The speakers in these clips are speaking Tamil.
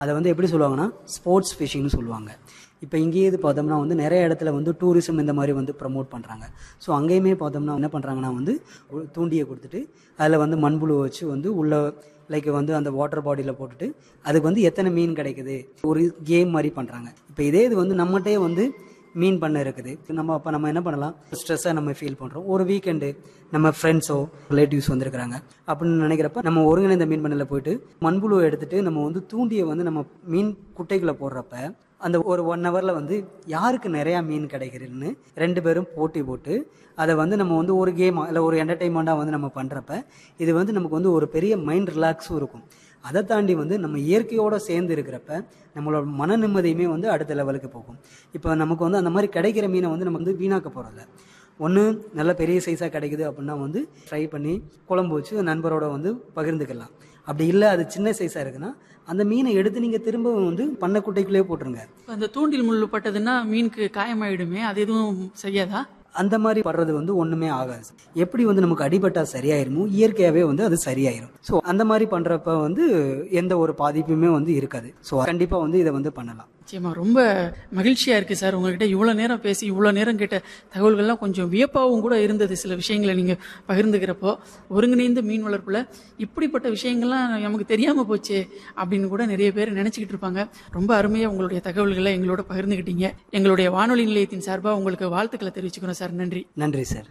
அதை வந்து எப்படி சொல்லுவாங்கன்னா ஸ்போர்ட்ஸ் ஃபிஷிங்னு சொல்லுவாங்க இப்போ இங்கேயே இது பார்த்தோம்னா வந்து நிறைய இடத்துல வந்து டூரிசம் இந்த மாதிரி வந்து ப்ரமோட் பண்ணுறாங்க ஸோ அங்கேயுமே பார்த்தோம்னா என்ன பண்ணுறாங்கன்னா வந்து ஒரு தூண்டியை கொடுத்துட்டு அதில் வந்து மண்புழு வச்சு வந்து உள்ள லைக் வந்து அந்த வாட்டர் பாடியில் போட்டுட்டு அதுக்கு வந்து எத்தனை மீன் கிடைக்குது ஒரு கேம் மாதிரி பண்ணுறாங்க இப்போ இதே இது வந்து நம்மகிட்டே வந்து மீன் பண்ண இருக்குது நம்ம அப்போ நம்ம என்ன பண்ணலாம் ஸ்ட்ரெஸ்ஸாக நம்ம ஃபீல் பண்ணுறோம் ஒரு வீக்கெண்டு நம்ம ஃப்ரெண்ட்ஸோ ரிலேட்டிவ்ஸ் வந்திருக்கிறாங்க அப்படின்னு நினைக்கிறப்ப நம்ம ஒருங்கிணைந்த மீன் பண்ணையில் போயிட்டு மண்புழுவை எடுத்துட்டு நம்ம வந்து தூண்டியை வந்து நம்ம மீன் குட்டைக்குள்ளே போடுறப்ப அந்த ஒரு ஒன் ஹவரில் வந்து யாருக்கு நிறையா மீன் கிடைக்குதுன்னு ரெண்டு பேரும் போட்டி போட்டு அதை வந்து நம்ம வந்து ஒரு கேமாக இல்லை ஒரு என்டர்டெயின்மெண்ட்டாக வந்து நம்ம பண்ணுறப்ப இது வந்து நமக்கு வந்து ஒரு பெரிய மைண்ட் ரிலாக்ஸும் இருக்கும் அதை தாண்டி வந்து நம்ம இயற்கையோடு சேர்ந்து இருக்கிறப்ப நம்மளோட மன நிம்மதியுமே வந்து அடுத்த லெவலுக்கு போகும் இப்போ நமக்கு வந்து அந்த மாதிரி கிடைக்கிற மீனை வந்து நம்ம வந்து வீணாக்க போகிறதில்ல ஒன்று நல்ல பெரிய சைஸாக கிடைக்குது அப்படின்னா வந்து ஃப்ரை பண்ணி குழம்பு வச்சு நண்பரோட வந்து பகிர்ந்துக்கலாம் அப்படி இல்லை அது சின்ன சைஸாக இருக்குன்னா அந்த மீனை எடுத்து நீங்கள் திரும்ப வந்து பண்ணை குட்டைக்குள்ளேயே போட்டுருங்க அந்த தூண்டில் முள்ளு பட்டதுன்னா மீனுக்கு காயமாயிடுமே அது எதுவும் செய்யாதா அந்த மாதிரி படுறது வந்து ஒண்ணுமே ஆகாது எப்படி வந்து நமக்கு அடிபட்டா சரியாயிருமோ இயற்கையாவே வந்து அது சரியாயிரும் ஸோ அந்த மாதிரி பண்றப்ப வந்து எந்த ஒரு பாதிப்புமே வந்து இருக்காது ஸோ கண்டிப்பா வந்து இதை வந்து பண்ணலாம் நிச்சயமா ரொம்ப மகிழ்ச்சியா இருக்கு சார் உங்ககிட்ட இவ்வளவு நேரம் பேசி இவ்வளவு நேரம் கேட்ட தகவல்கள்லாம் கொஞ்சம் வியப்பாவும் கூட இருந்தது சில விஷயங்களை நீங்க பகிர்ந்துக்கிறப்போ ஒருங்கிணைந்த மீன் வளர்ப்புல இப்படிப்பட்ட விஷயங்கள்லாம் நமக்கு தெரியாம போச்சே அப்படின்னு கூட நிறைய பேர் நினைச்சுக்கிட்டு இருப்பாங்க ரொம்ப அருமையா உங்களுடைய தகவல்களை எங்களோட பகிர்ந்துக்கிட்டீங்க எங்களுடைய வானொலி நிலையத்தின் சார்பா உங்களுக்கு வாழ்த்துக்களை தெரிவிச்சுக்கிறோம் சார் நன்றி நன்றி சார்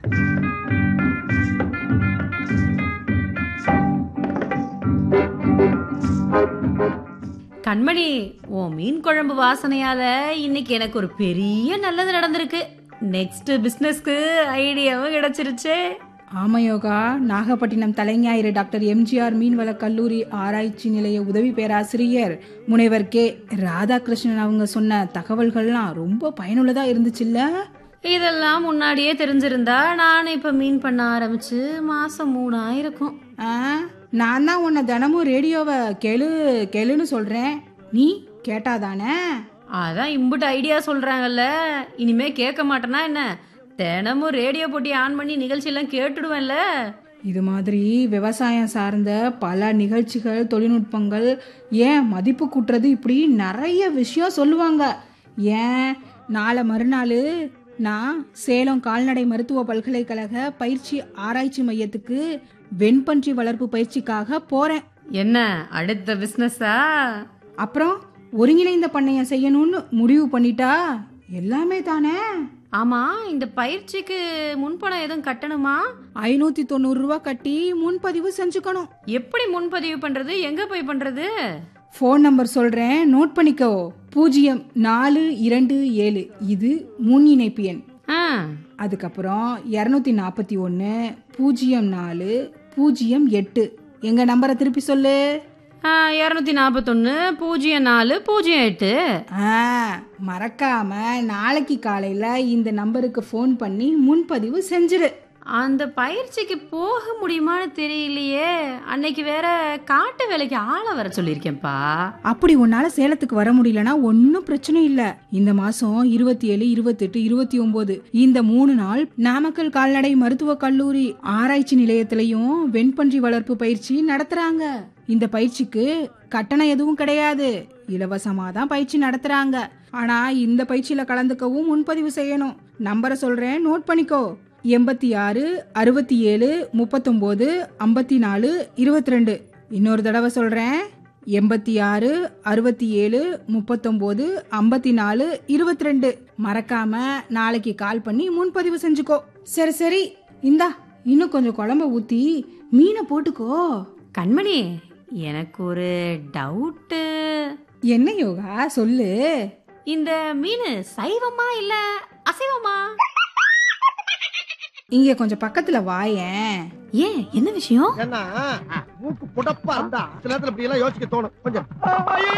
கண்மணி உன் மீன் குழம்பு வாசனையால இன்னைக்கு எனக்கு ஒரு பெரிய நல்லது நடந்திருக்கு நெக்ஸ்ட் பிசினஸ்க்கு ஐடியாவும் கிடைச்சிருச்சே ஆமா யோகா நாகப்பட்டினம் தலைஞாயிறு டாக்டர் எம்ஜிஆர் மீன்வள கல்லூரி ஆராய்ச்சி நிலைய உதவி பேராசிரியர் முனைவர் கே ராதாகிருஷ்ணன் அவங்க சொன்ன தகவல்கள்லாம் ரொம்ப பயனுள்ளதா இருந்துச்சுல்ல இதெல்லாம் முன்னாடியே தெரிஞ்சிருந்தா நானும் இப்ப மீன் பண்ண ஆரம்பிச்சு மாசம் மூணாயிருக்கும் ஆ, நான் தான் உன்னை தினமும் ரேடியோவை கெளு கெளுன்னு சொல்றேன் நீ கேட்டாதானே அதான் இம்புட்டு ஐடியா சொல்றாங்கல்ல இனிமே கேட்க மாட்டேனா என்ன தினமும் ரேடியோ போட்டி ஆன் பண்ணி நிகழ்ச்சியெல்லாம் கேட்டுடுவேன்ல இது மாதிரி விவசாயம் சார்ந்த பல நிகழ்ச்சிகள் தொழில்நுட்பங்கள் ஏன் மதிப்பு கூட்டுறது இப்படி நிறைய விஷயம் சொல்லுவாங்க ஏன் நாளை மறுநாள் நான் சேலம் கால்நடை மருத்துவ பல்கலைக்கழக பயிற்சி ஆராய்ச்சி மையத்துக்கு வெண்பன்றி வளர்ப்பு பயிற்சிக்காக போறேன் என்ன அடுத்த பிசினஸா அப்புறம் ஒருங்கிணைந்த பண்ணையம் செய்யணும்னு முடிவு பண்ணிட்டா எல்லாமே தானே ஆமா இந்த பயிற்சிக்கு முன்பணம் எதுவும் கட்டணுமா ஐநூத்தி தொண்ணூறு ரூபா கட்டி முன்பதிவு செஞ்சுக்கணும் எப்படி முன்பதிவு பண்றது எங்க போய் பண்றது ஃபோன் நம்பர் சொல்றேன் நோட் பண்ணிக்கோ பூஜ்ஜியம் நாலு இரண்டு ஏழு இது முன் இணைப்பு எண் ஆ அதுக்கப்புறம் இரநூத்தி நாற்பத்தி ஒன்று பூஜ்ஜியம் நாலு பூஜ்ஜியம் எட்டு எங்க நம்பரை திருப்பி சொல்லு இரநூத்தி நாற்பத்தொன்னு பூஜ்ஜியம் நாலு பூஜ்ஜியம் எட்டு ஆ மறக்காம நாளைக்கு காலையில இந்த நம்பருக்கு ஃபோன் பண்ணி முன்பதிவு செஞ்சிரு அந்த பயிற்சிக்கு போக முடியுமான்னு தெரியலையே அன்னைக்கு வேற காட்டு வேலைக்கு ஆளை வர சொல்லியிருக்கேன்ப்பா அப்படி உன்னால சேலத்துக்கு வர முடியலனா ஒன்றும் பிரச்சனை இல்ல இந்த மாசம் இருபத்தி ஏழு இருபத்தெட்டு இருபத்தி ஒன்பது இந்த மூணு நாள் நாமக்கல் கால்நடை மருத்துவக் கல்லூரி ஆராய்ச்சி நிலையத்திலையும் வெண்பன்றி வளர்ப்பு பயிற்சி நடத்துறாங்க இந்த பயிற்சிக்கு கட்டணம் எதுவும் கிடையாது இலவசமா தான் பயிற்சி நடத்துறாங்க ஆனா இந்த பயிற்சியில கலந்துக்கவும் முன்பதிவு செய்யணும் நம்பரை சொல்றேன் நோட் பண்ணிக்கோ எண்பத்தி ஆறு அறுபத்தி ஏழு முப்பத்தொம்போது ஐம்பத்தி நாலு இருபத்தி ரெண்டு இன்னொரு தடவை சொல்றேன் எண்பத்தி ஆறு அறுபத்தி ஏழு முப்பத்தொம்போது ஐம்பத்தி நாலு இருபத்தி ரெண்டு மறக்காம நாளைக்கு கால் பண்ணி முன்பதிவு செஞ்சுக்கோ சரி சரி இந்தா இன்னும் கொஞ்சம் குழம்ப ஊத்தி மீனை போட்டுக்கோ கண்மணி எனக்கு ஒரு டவுட்டு என்ன யோகா சொல்லு இந்த மீன் சைவமா இல்ல அசைவமா இங்க கொஞ்சம் பக்கத்துல வாயேன் ஏன் என்ன விஷயம் ஏன்னா மூக்கு புடப்பா இருந்தா சில நேரத்துல இப்படி எல்லாம் யோசிக்க தோணும் கொஞ்சம்